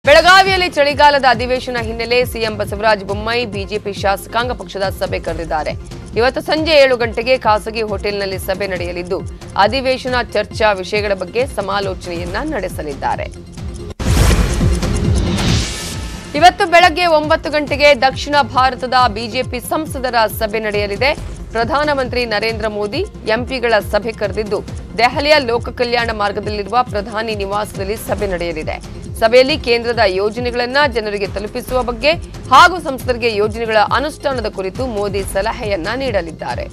ಬೆಳಗಾವಿಯಲ್ಲಿ ಚಳಿಗಾಲದ ಅಧಿವೇಶನ ಹಿನ್ನೆಲೆ ಸಿಎಂ ಬಸವರಾಜ ಬೊಮ್ಮಾಯಿ ಬಿಜೆಪಿ ಶಾಸಕಾಂಗ ಪಕ್ಷದ ಸಭೆ ಕರೆದಿದ್ದಾರೆ ಇವತ್ತು ಸಂಜೆ ಏಳು ಗಂಟೆಗೆ ಖಾಸಗಿ ಹೋಟೆಲ್ನಲ್ಲಿ ಸಭೆ ನಡೆಯಲಿದ್ದು ಅಧಿವೇಶನ ಚರ್ಚಾ ವಿಷಯಗಳ ಬಗ್ಗೆ ಸಮಾಲೋಚನೆಯನ್ನ ನಡೆಸಲಿದ್ದಾರೆ ಇವತ್ತು ಬೆಳಗ್ಗೆ ಒಂಬತ್ತು ಗಂಟೆಗೆ ದಕ್ಷಿಣ ಭಾರತದ ಬಿಜೆಪಿ ಸಂಸದರ ಸಭೆ ನಡೆಯಲಿದೆ ಪ್ರಧಾನಮಂತ್ರಿ ನರೇಂದ್ರ ಮೋದಿ ಎಂಪಿಗಳ ಸಭೆ ಕರೆದಿದ್ದು ದೆಹಲಿಯ ಲೋಕ ಕಲ್ಯಾಣ ಮಾರ್ಗದಲ್ಲಿರುವ ಪ್ರಧಾನಿ ನಿವಾಸದಲ್ಲಿ ಸಭೆ ನಡೆಯಲಿದೆ ಸಭೆಯಲ್ಲಿ ಕೇಂದ್ರದ ಯೋಜನೆಗಳನ್ನ ಜನರಿಗೆ ತಲುಪಿಸುವ ಬಗ್ಗೆ ಹಾಗೂ ಸಂಸದರಿಗೆ ಯೋಜನೆಗಳ ಅನುಷ್ಠಾನದ ಕುರಿತು ಮೋದಿ ಸಲಹೆಯನ್ನ ನೀಡಲಿದ್ದಾರೆ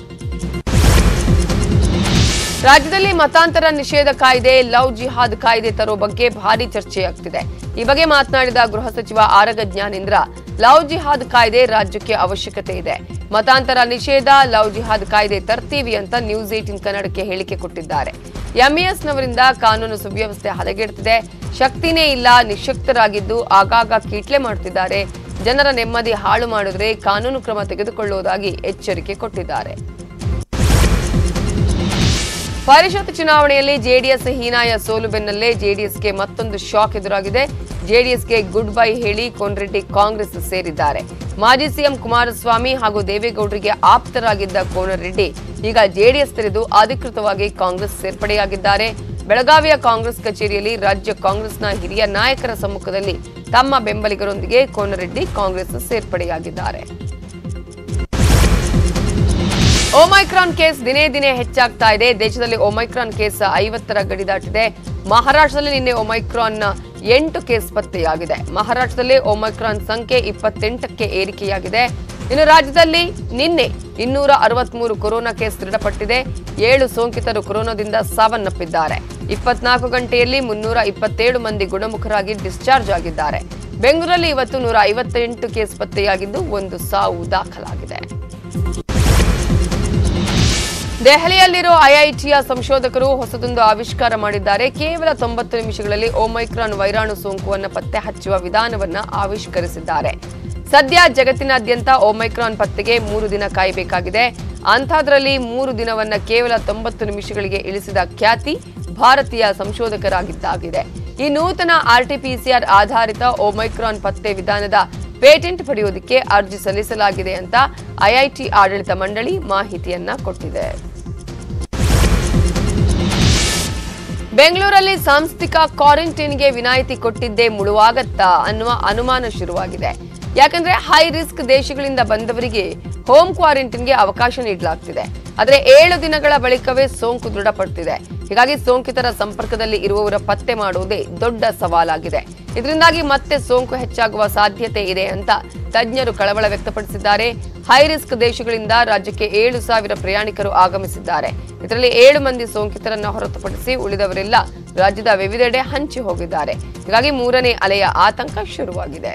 ರಾಜ್ಯದಲ್ಲಿ ಮತಾಂತರ ನಿಷೇಧ ಕಾಯ್ದೆ ಲವ್ ಜಿಹಾದ್ ಕಾಯ್ದೆ ತರೋ ಬಗ್ಗೆ ಭಾರಿ ಚರ್ಚೆಯಾಗ್ತಿದೆ ಈ ಬಗ್ಗೆ ಮಾತನಾಡಿದ ಗೃಹ ಸಚಿವ ಆರಗ ಜ್ಞಾನೇಂದ್ರ ಲವ್ ಜಿಹಾದ್ ಕಾಯ್ದೆ ರಾಜ್ಯಕ್ಕೆ ಅವಶ್ಯಕತೆ ಇದೆ ಮತಾಂತರ ನಿಷೇಧ ಲವ್ ಜಿಹಾದ್ ಕಾಯ್ದೆ ತರ್ತೀವಿ ಅಂತ ನ್ಯೂಸ್ ಏಟಿನ್ ಕನ್ನಡಕ್ಕೆ ಹೇಳಿಕೆ ಕೊಟ್ಟಿದ್ದಾರೆ ಎಂಇಎಸ್ನವರಿಂದ ಕಾನೂನು ಸುವ್ಯವಸ್ಥೆ ಹದಗೆಡ್ತಿದೆ ಶಕ್ತಿನೇ ಇಲ್ಲ ನಿಶಕ್ತರಾಗಿದ್ದು ಆಗಾಗ ಕೀಟ್ಲೆ ಮಾಡುತ್ತಿದ್ದಾರೆ ಜನರ ನೆಮ್ಮದಿ ಹಾಳು ಮಾಡಿದ್ರೆ ಕಾನೂನು ಕ್ರಮ ತೆಗೆದುಕೊಳ್ಳುವುದಾಗಿ ಎಚ್ಚರಿಕೆ ಕೊಟ್ಟಿದ್ದಾರೆ ಪರಿಷತ್ ಚುನಾವಣೆಯಲ್ಲಿ ಜೆಡಿಎಸ್ ಹೀನಾಯ ಸೋಲು ಬೆನ್ನಲ್ಲೇ ಜೆಡಿಎಸ್ಗೆ ಮತ್ತೊಂದು ಶಾಕ್ ಎದುರಾಗಿದೆ ಜೆಡಿಎಸ್ಗೆ ಗುಡ್ ಬೈ ಹೇಳಿ ಕೋನರೆಡ್ಡಿ ಕಾಂಗ್ರೆಸ್ ಸೇರಿದ್ದಾರೆ ಮಾಜಿ ಸಿಎಂ ಕುಮಾರಸ್ವಾಮಿ ಹಾಗೂ ದೇವೇಗೌಡರಿಗೆ ಆಪ್ತರಾಗಿದ್ದ ಕೋನರೆಡ್ಡಿ ಈಗ ಜೆಡಿಎಸ್ ತೆರೆದು ಅಧಿಕೃತವಾಗಿ ಕಾಂಗ್ರೆಸ್ ಸೇರ್ಪಡೆಯಾಗಿದ್ದಾರೆ ಬೆಳಗಾವಿಯ ಕಾಂಗ್ರೆಸ್ ಕಚೇರಿಯಲ್ಲಿ ರಾಜ್ಯ ಕಾಂಗ್ರೆಸ್ನ ಹಿರಿಯ ನಾಯಕರ ಸಮ್ಮುಖದಲ್ಲಿ ತಮ್ಮ ಬೆಂಬಲಿಗರೊಂದಿಗೆ ಕೋನರೆಡ್ಡಿ ಕಾಂಗ್ರೆಸ್ ಸೇರ್ಪಡೆಯಾಗಿದ್ದಾರೆ ಒಮೈಕ್ರಾನ್ ಕೇಸ್ ದಿನೇ ದಿನೇ ಹೆಚ್ಚಾಗ್ತಾ ಇದೆ ದೇಶದಲ್ಲಿ ಒಮೈಕ್ರಾನ್ ಕೇಸ್ ಐವತ್ತರ ಗಡಿ ದಾಟಿದೆ ಮಹಾರಾಷ್ಟ್ರದಲ್ಲಿ ನಿನ್ನೆ ಒಮೈಕ್ರಾನ್ ಎಂಟು ಕೇಸ್ ಪತ್ತೆಯಾಗಿದೆ ಮಹಾರಾಷ್ಟ್ರದಲ್ಲಿ ಒಮೈಕ್ರಾನ್ ಸಂಖ್ಯೆ ಇಪ್ಪತ್ತೆಂಟಕ್ಕೆ ಏರಿಕೆಯಾಗಿದೆ ಇನ್ನು ರಾಜ್ಯದಲ್ಲಿ ನಿನ್ನೆ ಇನ್ನೂರ ಅರವತ್ಮೂರು ಕೊರೋನಾ ಕೇಸ್ ದೃಢಪಟ್ಟಿದೆ ಏಳು ಸೋಂಕಿತರು ಕೊರೋನಾದಿಂದ ಸಾವನ್ನಪ್ಪಿದ್ದಾರೆ ಇಪ್ಪತ್ನಾಲ್ಕು ಗಂಟೆಯಲ್ಲಿ ಮುನ್ನೂರ ಇಪ್ಪತ್ತೇಳು ಮಂದಿ ಗುಣಮುಖರಾಗಿ ಡಿಸ್ಚಾರ್ಜ್ ಆಗಿದ್ದಾರೆ ಬೆಂಗಳೂರಲ್ಲಿ ಇವತ್ತು ನೂರ ಐವತ್ತೆಂಟು ಕೇಸ್ ಪತ್ತೆಯಾಗಿದ್ದು ಒಂದು ಸಾವು ದಾಖಲಾಗಿದೆ ದೆಹಲಿಯಲ್ಲಿರೋ ಐಐಟಿಯ ಸಂಶೋಧಕರು ಹೊಸದೊಂದು ಆವಿಷ್ಕಾರ ಮಾಡಿದ್ದಾರೆ ಕೇವಲ ತೊಂಬತ್ತು ನಿಮಿಷಗಳಲ್ಲಿ ಓಮೈಕ್ರಾನ್ ವೈರಾಣು ಸೋಂಕುವನ್ನು ಪತ್ತೆ ಹಚ್ಚುವ ವಿಧಾನವನ್ನ ಆವಿಷ್ಕರಿಸಿದ್ದಾರೆ ಸದ್ಯ ಜಗತ್ತಿನಾದ್ಯಂತ ಓಮೈಕ್ರಾನ್ ಪತ್ತೆಗೆ ಮೂರು ದಿನ ಕಾಯಬೇಕಾಗಿದೆ ಅಂಥದ್ರಲ್ಲಿ ಮೂರು ದಿನವನ್ನ ಕೇವಲ ತೊಂಬತ್ತು ನಿಮಿಷಗಳಿಗೆ ಇಳಿಸಿದ ಖ್ಯಾತಿ ಭಾರತೀಯ ಸಂಶೋಧಕರಾಗಿದ್ದಾಗಿದೆ ಈ ನೂತನ ಆರ್ಟಿಪಿಸಿಆರ್ ಆಧಾರಿತ ಓಮೈಕ್ರಾನ್ ಪತ್ತೆ ವಿಧಾನದ ಪೇಟೆಂಟ್ ಪಡೆಯೋದಕ್ಕೆ ಅರ್ಜಿ ಸಲ್ಲಿಸಲಾಗಿದೆ ಅಂತ ಐಐಟಿ ಆಡಳಿತ ಮಂಡಳಿ ಮಾಹಿತಿಯನ್ನ ಕೊಟ್ಟಿದೆ ಬೆಂಗಳೂರಲ್ಲಿ ಸಾಂಸ್ಥಿಕ ಕ್ವಾರಂಟೈನ್ಗೆ ವಿನಾಯಿತಿ ಕೊಟ್ಟಿದ್ದೇ ಮುಳುವಾಗತ್ತಾ ಅನ್ನುವ ಅನುಮಾನ ಶುರುವಾಗಿದೆ ಯಾಕಂದ್ರೆ ಹೈ ರಿಸ್ಕ್ ದೇಶಗಳಿಂದ ಬಂದವರಿಗೆ ಹೋಮ್ ಕ್ವಾರಂಟೈನ್ಗೆ ಅವಕಾಶ ನೀಡಲಾಗ್ತಿದೆ ಆದರೆ ಏಳು ದಿನಗಳ ಬಳಿಕವೇ ಸೋಂಕು ದೃಢಪಡ್ತಿದೆ ಹೀಗಾಗಿ ಸೋಂಕಿತರ ಸಂಪರ್ಕದಲ್ಲಿ ಇರುವವರ ಪತ್ತೆ ಮಾಡುವುದೇ ದೊಡ್ಡ ಸವಾಲಾಗಿದೆ ಇದರಿಂದಾಗಿ ಮತ್ತೆ ಸೋಂಕು ಹೆಚ್ಚಾಗುವ ಸಾಧ್ಯತೆ ಇದೆ ಅಂತ ತಜ್ಞರು ಕಳವಳ ವ್ಯಕ್ತಪಡಿಸಿದ್ದಾರೆ ಹೈ ರಿಸ್ಕ್ ದೇಶಗಳಿಂದ ರಾಜ್ಯಕ್ಕೆ ಏಳು ಸಾವಿರ ಪ್ರಯಾಣಿಕರು ಆಗಮಿಸಿದ್ದಾರೆ ಇದರಲ್ಲಿ ಏಳು ಮಂದಿ ಸೋಂಕಿತರನ್ನ ಹೊರತುಪಡಿಸಿ ಉಳಿದವರೆಲ್ಲ ರಾಜ್ಯದ ವಿವಿಧೆಡೆ ಹಂಚಿ ಹೋಗಿದ್ದಾರೆ ಹೀಗಾಗಿ ಮೂರನೇ ಅಲೆಯ ಆತಂಕ ಶುರುವಾಗಿದೆ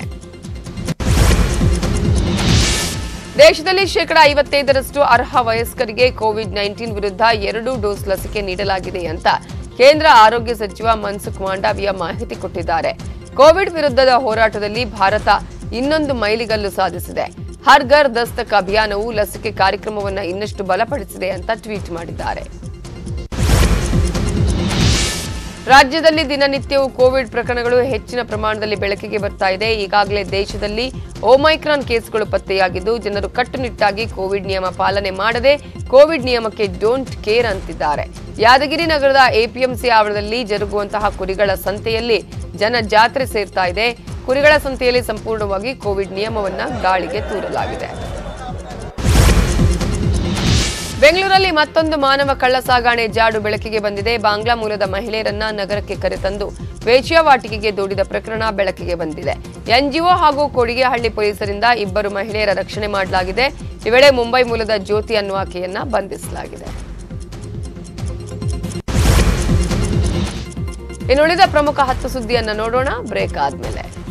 ದೇಶದಲ್ಲಿ ಶೇಕಡ ಐವತ್ತೈದರಷ್ಟು ಅರ್ಹ ವಯಸ್ಕರಿಗೆ ಕೋವಿಡ್ ನೈನ್ಟೀನ್ ವಿರುದ್ಧ ಎರಡು ಡೋಸ್ ಲಸಿಕೆ ನೀಡಲಾಗಿದೆ ಅಂತ ಕೇಂದ್ರ ಆರೋಗ್ಯ ಸಚಿವ ಮನ್ಸುಖ್ ಮಾಂಡವಿಯ ಮಾಹಿತಿ ಕೊಟ್ಟಿದ್ದಾರೆ ಕೋವಿಡ್ ವಿರುದ್ಧದ ಹೋರಾಟದಲ್ಲಿ ಭಾರತ ಇನ್ನೊಂದು ಮೈಲಿಗಲ್ಲು ಸಾಧಿಸಿದೆ ಹರ್ ಘರ್ ದಸ್ತಕ್ ಅಭಿಯಾನವು ಲಸಿಕೆ ಕಾರ್ಯಕ್ರಮವನ್ನು ಇನ್ನಷ್ಟು ಬಲಪಡಿಸಿದೆ ಅಂತ ಟ್ವೀಟ್ ಮಾಡಿದ್ದಾರೆ ರಾಜ್ಯದಲ್ಲಿ ದಿನನಿತ್ಯವೂ ಕೋವಿಡ್ ಪ್ರಕರಣಗಳು ಹೆಚ್ಚಿನ ಪ್ರಮಾಣದಲ್ಲಿ ಬೆಳಕಿಗೆ ಬರ್ತಾ ಇದೆ ಈಗಾಗಲೇ ದೇಶದಲ್ಲಿ ಓಮೈಕ್ರಾನ್ ಕೇಸ್ಗಳು ಪತ್ತೆಯಾಗಿದ್ದು ಜನರು ಕಟ್ಟುನಿಟ್ಟಾಗಿ ಕೋವಿಡ್ ನಿಯಮ ಪಾಲನೆ ಮಾಡದೆ ಕೋವಿಡ್ ನಿಯಮಕ್ಕೆ ಡೋಂಟ್ ಕೇರ್ ಅಂತಿದ್ದಾರೆ ಯಾದಗಿರಿ ನಗರದ ಎಪಿಎಂಸಿ ಆವರಣದಲ್ಲಿ ಜರುಗುವಂತಹ ಕುರಿಗಳ ಸಂತೆಯಲ್ಲಿ ಜನ ಜಾತ್ರೆ ಸೇರ್ತಾ ಇದೆ ಕುರಿಗಳ ಸಂತೆಯಲ್ಲಿ ಸಂಪೂರ್ಣವಾಗಿ ಕೋವಿಡ್ ನಿಯಮವನ್ನ ಗಾಳಿಗೆ ತೂರಲಾಗಿದೆ ಬೆಂಗಳೂರಲ್ಲಿ ಮತ್ತೊಂದು ಮಾನವ ಕಳ್ಳ ಸಾಗಾಣೆ ಜಾಡು ಬೆಳಕಿಗೆ ಬಂದಿದೆ ಬಾಂಗ್ಲಾ ಮೂಲದ ಮಹಿಳೆಯರನ್ನ ನಗರಕ್ಕೆ ಕರೆತಂದು ವೇಶ್ಯಾವಾಟಿಕೆಗೆ ದೂಡಿದ ಪ್ರಕರಣ ಬೆಳಕಿಗೆ ಬಂದಿದೆ ಎನ್ಜಿಒ ಹಾಗೂ ಕೊಡಿಗೆಹಳ್ಳಿ ಪೊಲೀಸರಿಂದ ಇಬ್ಬರು ಮಹಿಳೆಯರ ರಕ್ಷಣೆ ಮಾಡಲಾಗಿದೆ ಈ ವೇಳೆ ಮುಂಬೈ ಮೂಲದ ಜ್ಯೋತಿ ಅನ್ನುವಾಕೆಯನ್ನ ಬಂಧಿಸಲಾಗಿದೆ ಇನ್ನುಳಿದ ಪ್ರಮುಖ ಹತ್ತು ಸುದ್ದಿಯನ್ನ ನೋಡೋಣ ಬ್ರೇಕ್ ಆದ್ಮೇಲೆ